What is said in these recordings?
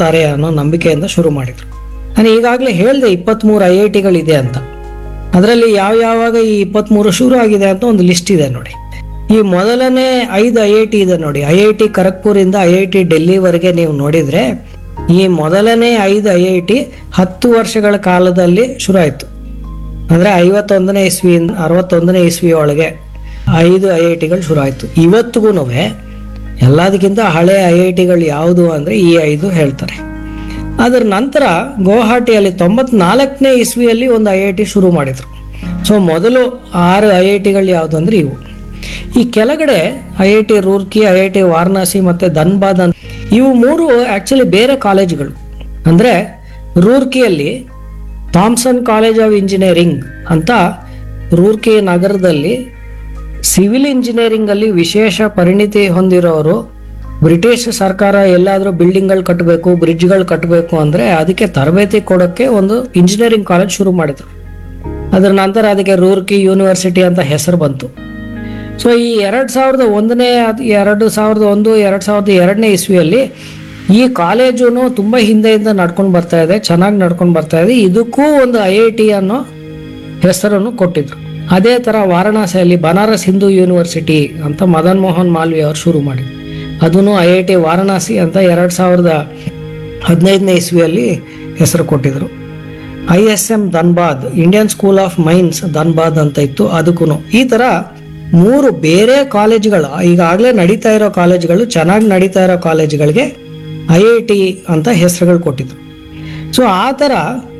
ಮಾಡ್ತಾರೆ ಅನ್ನೋ ನಂಬಿಕೆಯಿಂದ ಶುರು ಮಾಡಿದ್ರು ನಾನು ಈಗಾಗಲೇ ಹೇಳಿದೆ ಇಪ್ಪತ್ತ್ಮೂರು ಐ ಐ ಟಿಗಳಿದೆ ಅಂತ ಅದರಲ್ಲಿ ಯಾವ ಯಾವಾಗ ಈ ಇಪ್ಪತ್ತ್ಮೂರು ಶುರು ಆಗಿದೆ ಅಂತ ಒಂದು ಲಿಸ್ಟ್ ಇದೆ ನೋಡಿ ಈ ಮೊದಲನೇ ಐದು ಐ ಐ ಟಿ ಇದೆ ನೋಡಿ ಐ ಐ ಟಿ ಖರಗ್ಪುರಿಂದ ಐ ಐ ಟಿ ಡೆಲ್ಲಿವರೆಗೆ ನೀವು ನೋಡಿದರೆ ಈ ಮೊದಲನೇ ಐದು ಐ ಐ ಟಿ ಹತ್ತು ವರ್ಷಗಳ ಕಾಲದಲ್ಲಿ ಶುರು ಆಯಿತು ಅಂದರೆ ಐವತ್ತೊಂದನೇ ಇಸ್ವಿಯಿಂದ ಅರವತ್ತೊಂದನೇ ಇಸ್ವಿ ಒಳಗೆ ಐದು ಐ ಐ ಟಿಗಳು ಶುರು ಆಯಿತು ಇವತ್ತಿಗೂ ಎಲ್ಲದಕ್ಕಿಂತ ಹಳೆ ಐ ಐ ಟಿಗಳು ಯಾವುದು ಅಂದರೆ ಈ ಐದು ಹೇಳ್ತಾರೆ ಅದರ ನಂತರ ಗುವಾಹಟಿಯಲ್ಲಿ ತೊಂಬತ್ನಾಲ್ಕನೇ ಇಸ್ವಿಯಲ್ಲಿ ಒಂದು ಐ ಐ ಟಿ ಶುರು ಮಾಡಿದರು ಸೊ ಮೊದಲು ಆರು ಐ ಐ ಟಿಗಳು ಯಾವುದು ಅಂದರೆ ಇವು ಈ ಕೆಳಗಡೆ I I T Roorkee I I T Varanasi ಮತ್ತು ಧನ್ಬಾದ್ ಅಂತ ಇವು ಮೂರು ಆ್ಯಕ್ಚುಲಿ ಬೇರೆ ಕಾಲೇಜುಗಳು ಅಂದರೆ ರೂರ್ಕಿಯಲ್ಲಿ ಥಾಮ್ಸನ್ ಕಾಲೇಜ್ ಆಫ್ ಇಂಜಿನಿಯರಿಂಗ್ ಅಂತ ರೂರ್ಕಿ ನಗರದಲ್ಲಿ ಸಿವಿಲ್ ಇಂಜಿನಿಯರಿಂಗಲ್ಲಿ ವಿಶೇಷ ಪರಿಣಿತಿ ಹೊಂದಿರೋರು ಬ್ರಿಟಿಷ್ ಸರ್ಕಾರ ಎಲ್ಲಾದರೂ ಬಿಲ್ಡಿಂಗ್ಗಳು ಕಟ್ಟಬೇಕು ಬ್ರಿಡ್ಜ್ಗಳು ಕಟ್ಟಬೇಕು ಅಂದರೆ ಅದಕ್ಕೆ ತರಬೇತಿ ಕೊಡೋಕ್ಕೆ ಒಂದು ಇಂಜಿನಿಯರಿಂಗ್ ಕಾಲೇಜ್ ಶುರು ಮಾಡಿದ್ರು ಅದರ ನಂತರ ಅದಕ್ಕೆ ರೂರ್ಕಿ ಯೂನಿವರ್ಸಿಟಿ ಅಂತ ಹೆಸರು ಬಂತು ಸೊ ಈ ಎರಡು ಸಾವಿರದ ಒಂದನೇ ಅದ್- ಎರಡು ಸಾವಿರದ ಒಂದು ಎರಡು ಸಾವಿರದ ಎರಡನೇ ಇಸ್ವಿಯಲ್ಲಿ ಈ ಕಾಲೇಜು ತುಂಬ ಹಿಂದೆಯಿಂದ ನಡ್ಕೊಂಡು ಬರ್ತಾ ಇದೆ ಚೆನ್ನಾಗಿ ನಡ್ಕೊಂಡು ಬರ್ತಾ ಇದೆ ಇದಕ್ಕೂ ಒಂದು ಐ ಐ ಟಿ ಅನ್ನೋ ಹೆಸರನ್ನು ಕೊಟ್ಟಿದ್ರು ಅದೇ ಥರ ವಾರಣಾಸಿಯಲ್ಲಿ ಬನಾರಸ್ ಹಿಂದೂ ಯೂನಿವರ್ಸಿಟಿ ಅಂತ ಮದನ್ ಮೋಹನ್ ಮಾಲ್ವಿ ಅವರು ಶುರು ಮಾಡಿದ್ರು ಅದನ್ನು ಐ ಐ ಟಿ ವಾರಣಾಸಿ ಅಂತ ಎರಡು ಸಾವಿರದ ಹದಿನೈದನೇ ಇಸ್ವಿಯಲ್ಲಿ ಹೆಸರು ಕೊಟ್ಟಿದ್ರು I S M Dhanbad Indian school of mines Dhanbad ಅಂತ ಇತ್ತು ಅದಕ್ಕೂ ಈ ಥರ ಮೂರು ಬೇರೆ ಕಾಲೇಜುಗಳು ಈಗಾಗಲೇ ನಡೀತಾ ಇರೋ ಕಾಲೇಜುಗಳು ಚೆನ್ನಾಗಿ ನಡೀತಾ ಇರೋ ಕಾಲೇಜುಗಳಿಗೆ ಐ ಐ ಟಿ ಅಂತ ಹೆಸರುಗಳು ಕೊಟ್ಟಿದ್ರು ಸೊ ಆ ಥರ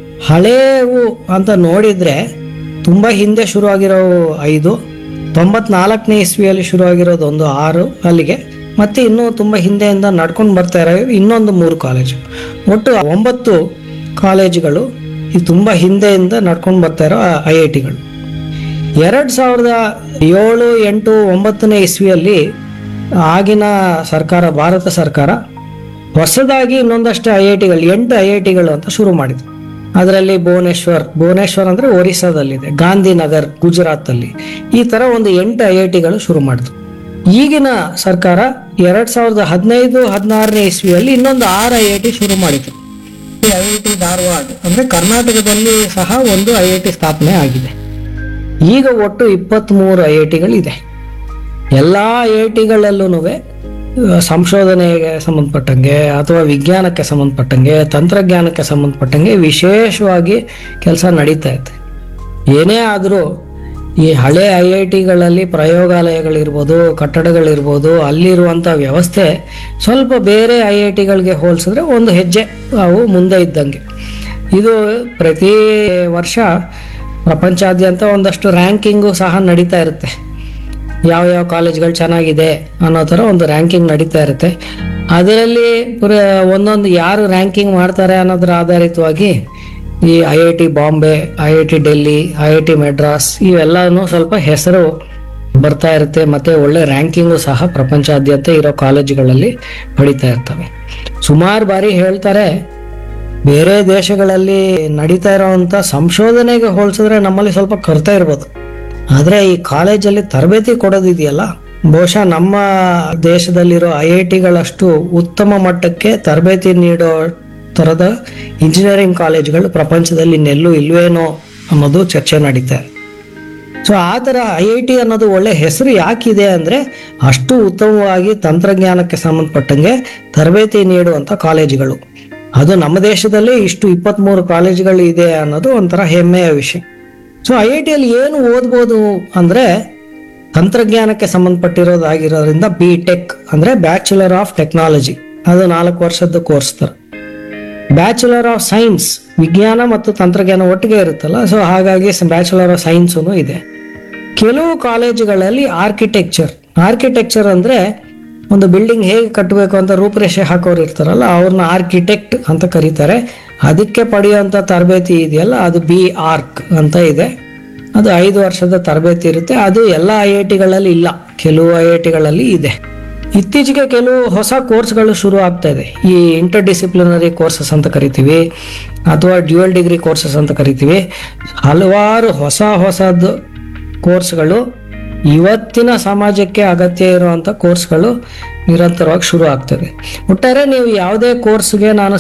ಹಳೆವು ಅಂತ ನೋಡಿದರೆ ತುಂಬ ಹಿಂದೆ ಶುರುವಾಗಿರೋ ಐದು ತೊಂಬತ್ನಾಲ್ಕನೇ ಇಸ್ವಿಯಲ್ಲಿ ಶುರುವಾಗಿರೋದು ಒಂದು ಆರು ಅಲ್ಲಿಗೆ ಮತ್ತೆ ಇನ್ನೂ ತುಂಬ ಹಿಂದೆಯಿಂದ ನಡ್ಕೊಂಡು ಬರ್ತಾ ಇರೋ ಇನ್ನೊಂದು ಮೂರು ಕಾಲೇಜು ಒಟ್ಟು ಒಂಬತ್ತು ಕಾಲೇಜುಗಳು ಇದು ತುಂಬ ಹಿಂದೆಯಿಂದ ನಡ್ಕೊಂಡು ಬರ್ತಾ ಇರೋ ಐ ಐ ಟಿಗಳು ಎರಡು ಸಾವಿರದ ಏಳು ಎಂಟು ಒಂಬತ್ತನೇ ಇಸ್ವಿಯಲ್ಲಿ ಆಗಿನ ಸರ್ಕಾರ ಭಾರತ ಸರ್ಕಾರ ಹೊಸದಾಗಿ ಇನ್ನೊಂದಷ್ಟು ಐ ಐ ಟಿಗಳು ಎಂಟು ಐ ಐ ಟಿಗಳು ಅಂತ ಶುರು ಮಾಡಿದ್ರು ಅದರಲ್ಲಿ ಭುವನೇಶ್ವರ್ ಭುವನೇಶ್ವರ್ ಅಂದರೆ ಒರಿಸ್ಸಾದಲ್ಲಿದೆ ಗಾಂಧಿನಗರ್ ಗುಜರಾತಲ್ಲಿ ಈ ಥರ ಒಂದು ಎಂಟು ಐ ಐ ಟಿಗಳು ಶುರು ಮಾಡಿದ್ರು ಈಗಿನ ಸರ್ಕಾರ ಎರಡು ಸಾವಿರದ ಹದಿನೈದು ಹದಿನಾರನೇ ಇಸ್ವಿಯಲ್ಲಿ ಇನ್ನೊಂದು ಆರು ಐ ಐ ಟಿ ಶುರು ಮಾಡಿದ್ರು ಐ ಐ ಟಿ ಧಾರವಾಡ ಅಂದರೆ ಕರ್ನಾಟಕದಲ್ಲಿ ಸಹ ಒಂದು ಐ ಐ ಟಿ ಸ್ಥಾಪನೆ ಆಗಿದೆ ಈಗ ಒಟ್ಟು ಇಪ್ಪತ್ತ್ಮೂರು ಐ ಐ ಟಿಗಳಿದೆ ಎಲ್ಲ ಐ ಐ ಟಿಗಳಲ್ಲೂ ಸಂಶೋಧನೆಗೆ ಸಂಬಂಧಪಟ್ಟಂಗೆ ಅಥವಾ ವಿಜ್ಞಾನಕ್ಕೆ ಸಂಬಂಧಪಟ್ಟಂಗೆ ತಂತ್ರಜ್ಞಾನಕ್ಕೆ ಸಂಬಂಧಪಟ್ಟಂಗೆ ವಿಶೇಷವಾಗಿ ಕೆಲಸ ನಡೀತಾ ಇದೆ ಏನೇ ಆದರೂ ಈ ಹಳೆ ಐ ಐ ಟಿಗಳಲ್ಲಿ ಪ್ರಯೋಗಾಲಯಗಳಿರ್ಬೋದು ಕಟ್ಟಡಗಳಿರ್ಬೋದು ಅಲ್ಲಿರುವಂಥ ವ್ಯವಸ್ಥೆ ಸ್ವಲ್ಪ ಬೇರೆ ಐ ಐ ಟಿಗಳಿಗೆ ಹೋಲಿಸಿದ್ರೆ ಒಂದು ಹೆಜ್ಜೆ ಅವು ಮುಂದೆ ಇದ್ದಂಗೆ ಇದು ಪ್ರತಿ ವರ್ಷ ಪ್ರಪಂಚಾದ್ಯಂತ ಒಂದಷ್ಟು ರ್ಯಾಂಕಿಂಗು ಸಹ ನಡೀತಾ ಇರುತ್ತೆ ಯಾವ ಯಾವ ಕಾಲೇಜ್ಗಳು ಚೆನ್ನಾಗಿದೆ ಅನ್ನೋ ಥರ ಒಂದು ರ್ಯಾಂಕಿಂಗ್ ನಡೀತಾ ಇರುತ್ತೆ ಅದರಲ್ಲಿ ಪುರ ಒಂದೊಂದು ಯಾರು ರ್ಯಾಂಕಿಂಗ್ ಮಾಡ್ತಾರೆ ಅನ್ನೋದ್ರ ಆಧಾರಿತವಾಗಿ ಈ I I T Bombay I I T Delhi I I T Madras ಇವೆಲ್ಲನೂ ಸ್ವಲ್ಪ ಹೆಸರು ಬರ್ತಾ ಇರುತ್ತೆ ಮತ್ತೆ ಒಳ್ಳೆ ರ್ಯಾಂಕಿಂಗು ಸಹ ಪ್ರಪಂಚಾದ್ಯಂತ ಇರೋ ಕಾಲೇಜುಗಳಲ್ಲಿ ಪಡಿತಾ ಇರ್ತವೆ ಸುಮಾರು ಬಾರಿ ಹೇಳ್ತಾರೆ ಬೇರೆ ದೇಶಗಳಲ್ಲಿ ನಡೀತಾ ಇರೋವಂಥ ಸಂಶೋಧನೆಗೆ ಹೋಲಿಸಿದ್ರೆ ನಮ್ಮಲ್ಲಿ ಸ್ವಲ್ಪ ಕೊರತೆ ಇರ್ಬೋದು ಆದರೆ ಈ ಕಾಲೇಜಲ್ಲಿ ತರಬೇತಿ ಕೊಡೋದಿದೆಯಲ್ಲ ಬಹುಶಃ ನಮ್ಮ ದೇಶದಲ್ಲಿರೋ ಐ ಐ ಟಿಗಳಷ್ಟು ಉತ್ತಮ ಮಟ್ಟಕ್ಕೆ ತರಬೇತಿ ನೀಡೋ ಥರದ ಇಂಜಿನಿಯರಿಂಗ್ ಕಾಲೇಜುಗಳು ಪ್ರಪಂಚದಲ್ಲಿ ಇನ್ನೆಲ್ಲೂ ಇಲ್ವೇನೋ ಅನ್ನೋದು ಚರ್ಚೆ ನಡೀತಾ ಇದೆ ಸೊ ಆ ಥರ ಐ ಐ ಟಿ ಅನ್ನೋದು ಒಳ್ಳೆ ಹೆಸರು ಯಾಕಿದೆ ಅಂದರೆ ಅಷ್ಟು ಉತ್ತಮವಾಗಿ ತಂತ್ರಜ್ಞಾನಕ್ಕೆ ಸಂಬಂಧಪಟ್ಟಂಗೆ ತರಬೇತಿ ನೀಡುವಂಥ ಕಾಲೇಜುಗಳು ಅದು ನಮ್ಮ ದೇಶದಲ್ಲಿ ಇಷ್ಟು ಇಪ್ಪತ್ತ್ಮೂರು ಕಾಲೇಜುಗಳು ಇದೆ ಅನ್ನೋದು ಒಂಥರ ಹೆಮ್ಮೆಯ ವಿಷಯ ಸೊ ಐ ಐ ಟಿಯಲ್ಲಿ ಏನು ಓದ್ಬೋದು ಅಂದರೆ ತಂತ್ರಜ್ಞಾನಕ್ಕೆ ಸಂಬಂಧಪಟ್ಟಿರೋದಾಗಿರೋದ್ರಿಂದ ಬಿ ಟೆಕ್ ಅಂದರೆ ಬ್ಯಾಚುಲರ್ ಆಫ್ ಟೆಕ್ನಾಲಜಿ ಅದು ನಾಲ್ಕು ವರ್ಷದ ಕೋರ್ಸ್ ಥರ ಬ್ಯಾಚುಲರ್ ಆಫ್ ಸೈನ್ಸ್ ವಿಜ್ಞಾನ ಮತ್ತು ತಂತ್ರಜ್ಞಾನ ಒಟ್ಟಿಗೆ ಇರುತ್ತಲ್ಲ ಸೊ ಹಾಗಾಗಿ ಬ್ಯಾಚುಲರ್ ಆಫ್ ಸೈನ್ಸು ಇದೆ ಕೆಲವು ಕಾಲೇಜುಗಳಲ್ಲಿ ಆರ್ಕಿಟೆಕ್ಚರ್ ಆರ್ಕಿಟೆಕ್ಚರ್ ಅಂದರೆ ಒಂದು ಬಿಲ್ಡಿಂಗ್ ಹೇಗೆ ಕಟ್ಟಬೇಕು ಅಂತ ರೂಪರೇಷೆ ಹಾಕೋರು ಇರ್ತಾರಲ್ಲ ಅವ್ರನ್ನ ಆರ್ಕಿಟೆಕ್ಟ್ ಅಂತ ಕರೀತಾರೆ ಅದಕ್ಕೆ ಪಡೆಯುವಂಥ ತರಬೇತಿ ಇದೆಯಲ್ಲ ಅದು ಬಿ ಆರ್ಕ್ ಅಂತ ಇದೆ ಅದು ಐದು ವರ್ಷದ ತರಬೇತಿ ಇರುತ್ತೆ ಅದು ಎಲ್ಲ ಐ ಐ ಟಿಗಳಲ್ಲಿ ಇಲ್ಲ ಕೆಲವು ಐ ಐ ಟಿಗಳಲ್ಲಿ ಇದೆ ಇತ್ತೀಚೆಗೆ ಕೆಲವು ಹೊಸ ಕೋರ್ಸ್ಗಳು ಶುರು ಆಗ್ತಾ ಇದೆ ಈ ಇಂಟರ್ ಡಿಸಿಪ್ಲಿನರಿ ಕೋರ್ಸಸ್ ಅಂತ ಕರಿತೀವಿ ಅಥವಾ ಡ್ಯುಯಲ್ ಡಿಗ್ರಿ ಕೋರ್ಸಸ್ ಅಂತ ಕರಿತೀವಿ ಹಲವಾರು ಹೊಸ ಹೊಸದು ಕೋರ್ಸ್ಗಳು ಇವತ್ತಿನ ಸಮಾಜಕ್ಕೆ ಅಗತ್ಯ ಇರುವಂಥ ಕೋರ್ಸ್ಗಳು ನಿರಂತರವಾಗಿ ಶುರು ಆಗ್ತದೆ ಒಟ್ಟಾರೆ ನೀವು ಯಾವುದೇ ಕೋರ್ಸ್ಗೆ ನಾನು